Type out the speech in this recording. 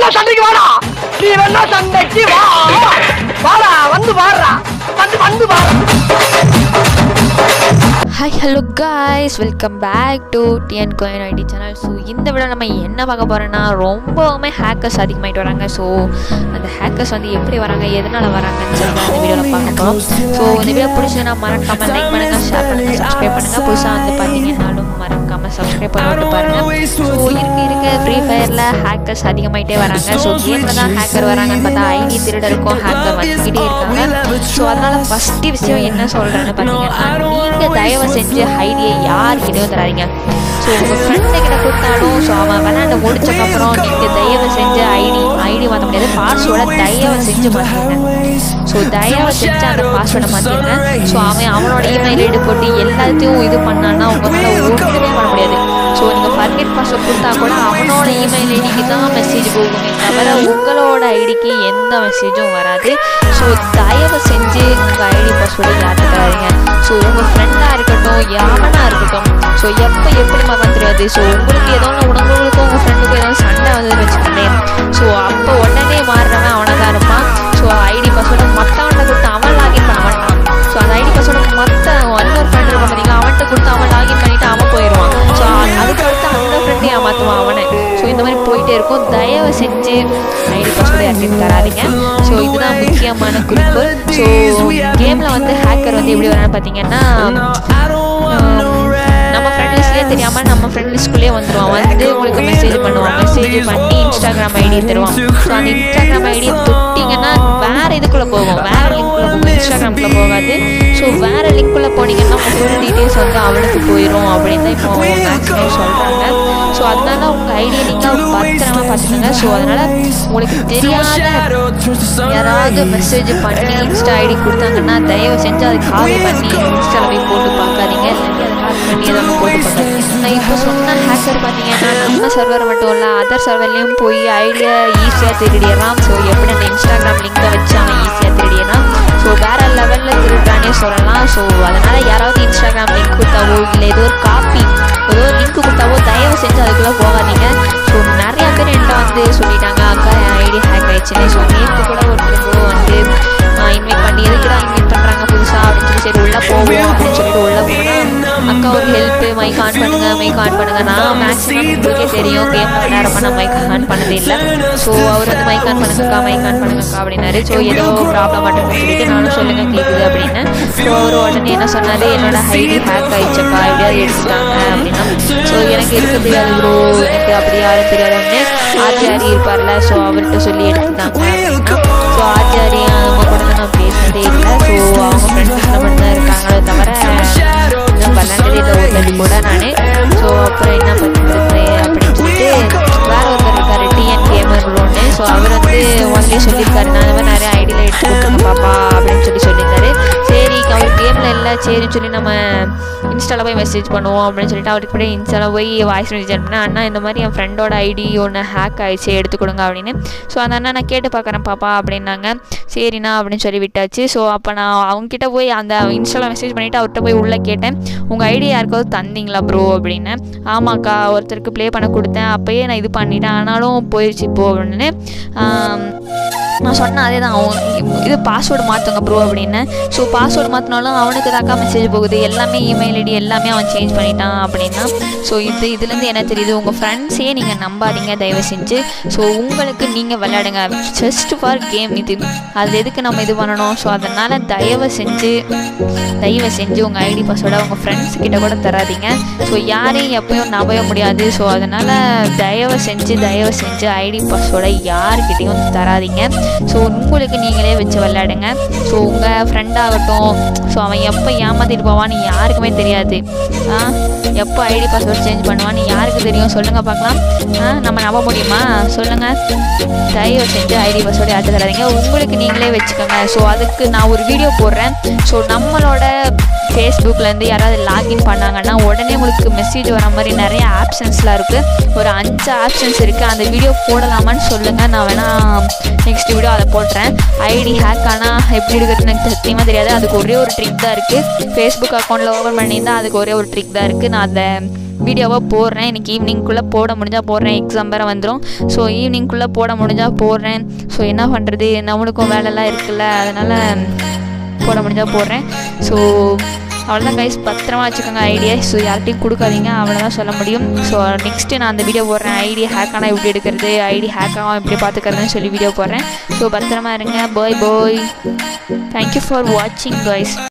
சண்டைக்கு வாடா நீ வேணா சண்டைக்கு வா வாடா வந்து பாடுறா வந்து வந்து பாடுறா hi hello guys welcome back to TN coin ID channel so இந்த விட நம்ம என்ன பார்க்க போகிறோன்னா ரொம்பவுமே ஹேக்கர்ஸ் அதிகமாகிட்டு வராங்க ஸோ அந்த ஹேக்கர்ஸ் வந்து எப்படி வராங்க எதனால் வராங்கன்னு சொல்லி அந்த வீடியோவில் பார்க்க போகிறோம் ஸோ இந்த வீடியோ பிடிச்சதுன்னா மறக்காமல் லைக் பண்ணுங்கள் ஷேர் பண்ணுங்கள் சப்ஸ்கிரைப் பண்ணுங்கள் புதுசாக வந்து பார்த்தீங்கன்னாலும் மறக்காமல் சப்ஸ்கிரைப் பண்ணிட்டு பாருங்கள் ஸோ இருக்க இருக்க ஃப்ரீ ஃபயரில் ஹேக்கர்ஸ் அதிகமாகிட்டே வராங்க ஸோ கேமில் தான் ஹேக்கர் வராங்கன்னு பார்த்தா ஐடி திருடருக்கும் ஹேக்கர் வந்துக்கிட்டே இருக்காங்க ஸோ அதனால் ஃபஸ்ட்டு விஷயம் என்ன சொல்கிறேன்னு பார்த்தீங்கன்னா நீங்கள் தயவு செஞ்சு ஐடியை யார்கிட்டயும் தராதீங்க ஸோ உங்கள் ஃப்ரெண்டு கிட்ட கொடுத்தாலும் ஸோ அவன் விளையாண்டு முடிச்சக்கப்புறம் நீங்கள் தயவு செஞ்சு ஐடி ஐடி மாற்ற முடியாது பாஸ்வேர்டை தயவு செஞ்சு மாற்றிடுங்க ஸோ தயவு செஞ்சு அந்த பாஸ்வேர்டை மாற்றிடுங்க ஸோ அவன் அவனோட இமெயில் ஐடி போட்டு எல்லாத்தையும் இது பண்ணான்னா உங்களால் ஒன்றுமே பண்ண முடியாது ஸோ நீங்கள் ஃபர்கெட் பாஸ்வேர்ட் கொடுத்தா கூட அவனோட இமெயில் ஐடிக்கு தான் மெசேஜ் போகுமே தவிர உங்களோட ஐடிக்கு எந்த மெசேஜும் வராது ஸோ தயவு செஞ்சு உங்கள் ஐடி பாஸ்வேர்டை யார்கிட்ட தராதீங்க ஸோ உங்கள் ஃப்ரெண்டாக இருக்கட்டும் யாவனாக இருக்கட்டும் ஸோ எப்போ எப்படி மகன் தெரியாது ஸோ உங்களுக்கு ஏதோ ஒன்று உங்களுக்கும் உங்கள் ஃப்ரெண்டுக்கும் ஏதோ சண்டை வந்ததுன்னு வச்சுக்கோங்களேன் ஸோ அப்போ உடனே மாறுறவன் அவனாக தான் இருப்பான் ஸோ ஐடி பாஸ்வேர்டை மற்றவன்கிட்ட கொடுத்து அவன் லாகின் பண்ண மாட்டான் ஸோ அந்த ஐடி பாஸ்வேர்டை மற்ற இன்னொரு ஃப்ரெண்ட் இருக்க பார்த்தீங்களா அவன்கிட்ட கொடுத்து அவன் லாகின் பண்ணிட்டு அவன் போயிடுவான் ஸோ அதுக்கு அடுத்து அந்த ஃப்ரெண்டையும் ஏமாற்றுவான் அவனை ஸோ இந்த மாதிரி போயிட்டே இருக்கும் தயவு செஞ்சு ஐடி பாஸ்வேர்டு யார்கிட்டையும் தராதீங்க ஸோ இதுதான் முக்கியமான குறிப்பு ஸோ கேமில் வந்து ஹேக்கர் வந்து எப்படி வரான்னு பார்த்தீங்கன்னா நம்ம ஃப்ரெண்ட் லிஸ்ட்லேயே தெரியாமல் நம்ம ஃப்ரெண்ட் லிஸ்ட்குள்ளேயே வந்துடுவான் வந்து உங்களுக்கு மெசேஜ் பண்ணுவான் மெசேஜ் பண்ணி இன்ஸ்டாகிராம் ஐடி தருவான் ஸோ அந்த இன்ஸ்டாகிராம் ஐடியை தொட்டிங்கன்னா வேறு இதுக்குள்ளே போகும் வேறு லிங்க்குள்ளே போகும் இன்ஸ்டாகிராம்குள்ளே போகாது ஸோ வேறு லிங்க்குள்ளே போனீங்கன்னா உங்கள் ஃபுல் டீட்டெயில்ஸ் வந்து அவனுக்கு போயிடும் அப்படின்னு தான் இப்போ மேக்ஸிமம் சொல்கிறாங்க ஸோ அதனால உங்கள் ஐடியை நீங்கள் பத்திரமா பார்த்துக்கோங்க ஸோ அதனால் உங்களுக்கு தெரியாத யாராவது மெசேஜ் பண்ணி இன்ஸ்டா ஐடி கொடுத்தாங்கன்னா தயவு செஞ்சு அதை காப்பி பண்ணி இன்ஸ்டாவில் போய் போட்டு பார்க்காதீங்க இல்லாட்டி அதை ஹேக் பண்ணி ஏதோ ஒன்று போட்டு பார்க்காதீங்க நான் இப்போ சொன்ன ஹேக்கர் பார்த்தீங்கன்னா நம்ம சர்வர் மட்டும் இல்லை அதர் சர்வர்லேயும் போய் ஐடியா ஈஸியாக திருடிடலாம் ஸோ எப்படி அந்த இன்ஸ்டாகிராம் லிங்கை வச்சு அவன் ஈஸியாக திருடிடலாம் ஸோ வேறு லெவலில் திருடுறானே சொல்லலாம் ஸோ அதனால் யாராவது இன்ஸ்டாகிராம் லிங்க் கொடுத்தாவோ இல்லை ஏதோ ஒரு காப்பி ஏதோ ஒரு லிங்க் கொடுத்தாவோ தயவு செஞ்சு அதுக்குள்ளே போகாதீங்க ஸோ நிறையா பேர் என்கிட்ட வந்து சொல்லிட்டாங்க அக்கா என் ஐடி ஹேக் ஆயிடுச்சுன்னு ஸோ நேற்று கூட ஒருத்தர் கூட வந்து இன்வைட் பண்ணி எதுக்குடா இன்வைட் பண்ணுறாங்க புதுசாக அப்படின்னு சொல்லி சரி உள்ளே போவோம் அப்படின்னு சொல்லிட்டு உள்ளே போனால் அக்கா ஒரு ஹெல்ப்பு மைக் ஆன் பண்ணுங்க மைக் ஆன் பண்ணுங்க நான் மேக்ஸிமம் உங்களுக்கே தெரியும் கேம் விளையாடுறப்ப நான் மைக் ஆன் பண்ணதே இல்லை ஸோ அவர் வந்து மைக் ஆன் பண்ணுங்கக்கா மைக் ஆன் பண்ணுங்கக்கா அப்படின்னாரு ஸோ ஏதோ ப்ராப்ளம் மட்டும் சொல்லிட்டு நானும் சொல்லுங்க கேட்குது அப்படின்னு ஸோ அவர் உடனே என்ன சொன்னார் என்னோட ஐடி ஹேக் ஆயிடுச்சப்பா எப்படியாவது எடுத்துட்டாங்க அப்படின்னா ஸோ எனக்கு இருக்க தெரியாது ப்ரோ எனக்கு அப்படி யாரும் தெரியாதுன்னு ஆச்சாரி இருப்பார்ல ஸோ அவர்கிட்ட சொல்லி எடுத்துட்டாங்க அப்படின்னா ஸோ ஆச்சாரி அவங்க கூட நான் பேசுனதே இல்லை ஸோ அவங்க ஃப்ரெண்ட்ஸ் மட்டும் தான் இருக்காங்களே தவிர நான் விளாண்டதே இல்லை ஒரு தண்ணி கூட நான் ஸோ அப்புறம் என்ன பண்ணுறது அப்படின்னு சொல்லிட்டு வேற ஒருத்தர் இருக்காரு டிஎன் கேமர் ஒன்று ஸோ அவர் வந்து முதலே சொல்லியிருக்காரு நான் இந்த மாதிரி நிறைய ஐடியில் எடுத்து கொடுத்துருங்க பாப்பா அப்படின்னு சொல்லி சொல்லியிருந்தாரு சரி அவர் கேமில் இல்லை சரின்னு சொல்லி நம்ம இன்ஸ்டாவில் போய் மெசேஜ் பண்ணுவோம் அப்படின்னு சொல்லிட்டு அவருக்கு கூட இன்ஸ்டாவில் போய் வாய்ஸ் மெசேஜ் அனுப்பினா அண்ணா இந்த மாதிரி என் ஃப்ரெண்டோட ஐடி ஒன்று ஹேக் ஆயிடுச்சு எடுத்து கொடுங்க அப்படின்னு ஸோ அந்த அண்ணா நான் கேட்டு பார்க்குறேன் பாப்பா அப்படின்னாங்க சரிண்ணா அப்படின்னு சொல்லி விட்டாச்சு ஸோ அப்போ நான் அவங்ககிட்ட போய் அந்த இன்ஸ்டாவில் மெசேஜ் பண்ணிவிட்டு அவர்கிட்ட போய் உள்ளே கேட்டேன் உங்கள் ஐடி யாருக்காவது தந்தீங்களா ப்ரோ அப்படின்னு ஆமாக்கா ஒருத்தருக்கு ப்ளே பண்ண கொடுத்தேன் அப்போயே நான் இது பண்ணிட்டேன் ஆனாலும் போயிடுச்சு இப்போ அப்படின்னு நான் சொன்னேன் அதே தான் அவன் இது பாஸ்வேர்டு மாற்றுங்க ப்ரோ அப்படின்னு ஸோ பாஸ்வேர்டு மாற்றினாலும் அவனுக்கு தாக்கா மெசேஜ் போகுது எல்லாமே இமெயில் ஐடி எல்லாமே அவன் சேஞ்ச் பண்ணிட்டான் அப்படின்னா ஸோ இது இதுலேருந்து என்ன தெரியுது உங்கள் ஃப்ரெண்ட்ஸையே நீங்கள் நம்பாதீங்க தயவு செஞ்சு ஸோ உங்களுக்கு நீங்கள் விளையாடுங்க ஜஸ்ட் ஃபார் கேம் இது அது எதுக்கு நம்ம இது பண்ணணும் ஸோ அதனால் தயவு செஞ்சு தயவு செஞ்சு உங்கள் ஐடி பாஸ்வேர்டை உங்கள் ஃப்ரெண்ட்ஸ் கிட்ட கூட தராதீங்க ஸோ யாரையும் எப்பயும் நம்பவே முடியாது ஸோ அதனால் தயவு செஞ்சு தயவு செஞ்சு ஐடி பாஸ்வேர்டை யார்கிட்டையும் தராதீங்க ஸோ உங்களுக்கு நீங்களே வச்சு விளையாடுங்க ஸோ உங்கள் ஃப்ரெண்டாகட்டும் ஸோ அவன் எப்போ ஏமாத்திட்டு போவான்னு யாருக்குமே தெரியாது ஆ எப்போ ஐடி பாஸ்வேர்ட் சேஞ்ச் பண்ணுவான்னு யாருக்கு தெரியும் சொல்லுங்கள் பார்க்கலாம் ஆ நம்ம நம்ப முடியுமா சொல்லுங்கள் தயவு செஞ்சு ஐடி பாஸ்வேர்டு யார்ட்டு தராதீங்க உங்களுக்கு நீங்களே வச்சுக்கோங்க ஸோ அதுக்கு நான் ஒரு வீடியோ போடுறேன் ஸோ நம்மளோட ஃபேஸ்புக்லேருந்து யாராவது லாகின் பண்ணாங்கன்னா உடனே உங்களுக்கு மெசேஜ் வர மாதிரி நிறைய ஆப்ஷன்ஸ்லாம் இருக்குது ஒரு அஞ்சு ஆப்ஷன்ஸ் இருக்குது அந்த வீடியோ போடலாமான்னு சொல்லுங்கள் நான் வேணால் நெக்ஸ்ட் வீடியோ அதை போட்டுறேன் ஐடி ஹேக் ஆனால் எப்படி எடுக்கிறதுன்னு எனக்கு சத்தியமாக தெரியாது அதுக்கு ஒரே ஒரு ட்ரிக் தான் இருக்குது ஃபேஸ்புக் அக்கௌண்ட்டில் ஓப்பன் பண்ணியிருந்தால் அதுக்கு ஒரே ஒரு ட்ரிக் தான் இருக்குது நான் அதை வீடியோவாக போடுறேன் இன்னைக்கு ஈவினிங்குள்ளே போட முடிஞ்சால் போடுறேன் எக்ஸாம் வேறு வந்துடும் ஸோ ஈவினிங்குள்ளே போட முடிஞ்சால் போடுறேன் ஸோ என்ன பண்ணுறது நம்மளுக்கும் வேலைலாம் இருக்குல்ல அதனால் போட முடிஞ்சால் போடுறேன் ஸோ அவ்வளோதான் கைஸ் பத்திரமா வச்சுக்கோங்க ஐடியா ஸோ யார்கிட்டையும் கொடுக்காதீங்க அவ்வளோதான் சொல்ல முடியும் ஸோ நெக்ஸ்ட்டு நான் அந்த வீடியோ போடுறேன் ஐடி ஹேக் ஆனால் எப்படி எடுக்கிறது ஐடி ஹேக் ஆகாமல் எப்படி பார்த்துக்கிறதுன்னு சொல்லி வீடியோ போடுறேன் ஸோ பத்திரமா இருங்க பாய் பாய் தேங்க்யூ ஃபார் வாட்சிங் கைஸ்